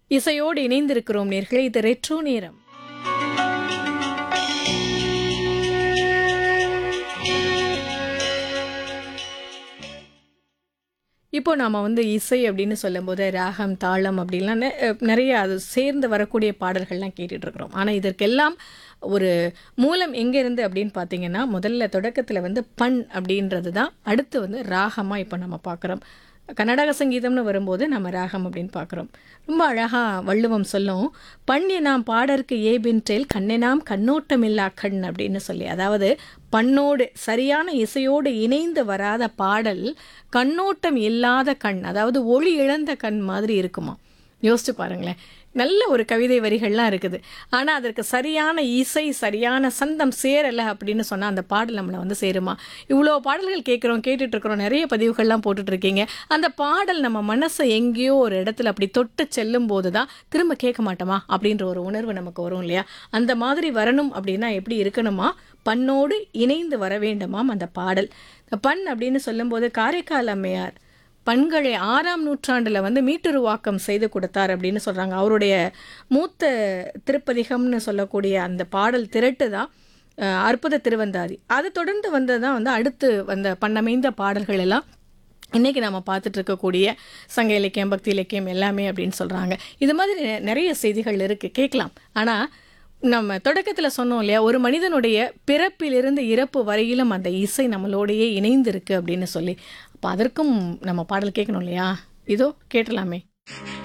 இசையோடு இணைந்திருக்கிறோம் நேர்களே இது ரெட்ரோ நேரம் இப்போ நாம வந்து இசை அப்படின்னு சொல்லும்போது ராகம் தாளம் அப்படின்லாம் நெ- அஹ் நிறைய அது சேர்ந்து வரக்கூடிய பாடல்கள்லாம் கேட்டுட்டு இருக்கிறோம் ஆனால் இதற்கெல்லாம் ஒரு மூலம் எங்கேருந்து அப்படின்னு பார்த்தீங்கன்னா முதல்ல தொடக்கத்தில் வந்து பண் அப்படின்றது தான் அடுத்து வந்து ராகமாக இப்போ நம்ம பார்க்குறோம் கர்நாடக சங்கீதம்னு வரும்போது நம்ம ராகம் அப்படின்னு பார்க்குறோம் ரொம்ப அழகாக வள்ளுவம் சொல்லும் பண்யனாம் பாடற்கு ஏபின்டேல் கண்ணெனாம் கண்ணோட்டமில்லா கண் அப்படின்னு சொல்லி அதாவது பண்ணோடு சரியான இசையோடு இணைந்து வராத பாடல் கண்ணோட்டம் இல்லாத கண் அதாவது ஒளி இழந்த கண் மாதிரி இருக்குமா யோசிச்சு பாருங்களேன் நல்ல ஒரு கவிதை வரிகள்லாம் இருக்குது ஆனால் அதற்கு சரியான இசை சரியான சந்தம் சேரலை அப்படின்னு சொன்னால் அந்த பாடல் நம்மளை வந்து சேருமா இவ்வளோ பாடல்கள் கேட்குறோம் கேட்டுட்டு இருக்கிறோம் நிறைய பதிவுகள்லாம் போட்டுட்டு இருக்கீங்க அந்த பாடல் நம்ம மனசை எங்கேயோ ஒரு இடத்துல அப்படி தொட்டு செல்லும் போது தான் திரும்ப கேட்க மாட்டோமா அப்படின்ற ஒரு உணர்வு நமக்கு வரும் இல்லையா அந்த மாதிரி வரணும் அப்படின்னா எப்படி இருக்கணுமா பண்ணோடு இணைந்து வர வேண்டுமாம் அந்த பாடல் இந்த பண் அப்படின்னு சொல்லும்போது காரைக்கால் அம்மையார் பண்களை ஆறாம் நூற்றாண்டில் வந்து மீட்டுருவாக்கம் செய்து கொடுத்தார் அப்படின்னு சொல்கிறாங்க அவருடைய மூத்த திருப்பதிகம்னு சொல்லக்கூடிய அந்த பாடல் திரட்டு தான் அஹ், அற்புத திருவந்தாதி அது தொடர்ந்து வந்தது தான் வந்து அடுத்து வந்த பண்ணமைந்த பாடல்கள் எல்லாம் இன்னைக்கு நம்ம பார்த்துட்டு இருக்கக்கூடிய சங்க இலக்கியம் பக்தி இலக்கியம் எல்லாமே அப்படின்னு சொல்கிறாங்க இது மாதிரி நெ- நிறைய செய்திகள் இருக்குது கேட்கலாம் ஆனால் நம்ம தொடக்கத்தில் சொன்னோம் இல்லையா ஒரு மனிதனுடைய பிறப்பிலிருந்து இறப்பு வரையிலும் அந்த இசை நம்மளோடையே இணைந்திருக்கு அப்படின்னு சொல்லி அப்போ அதற்கும் நம்ம பாடல் கேட்கணும் இல்லையா இதோ கேட்டலாமே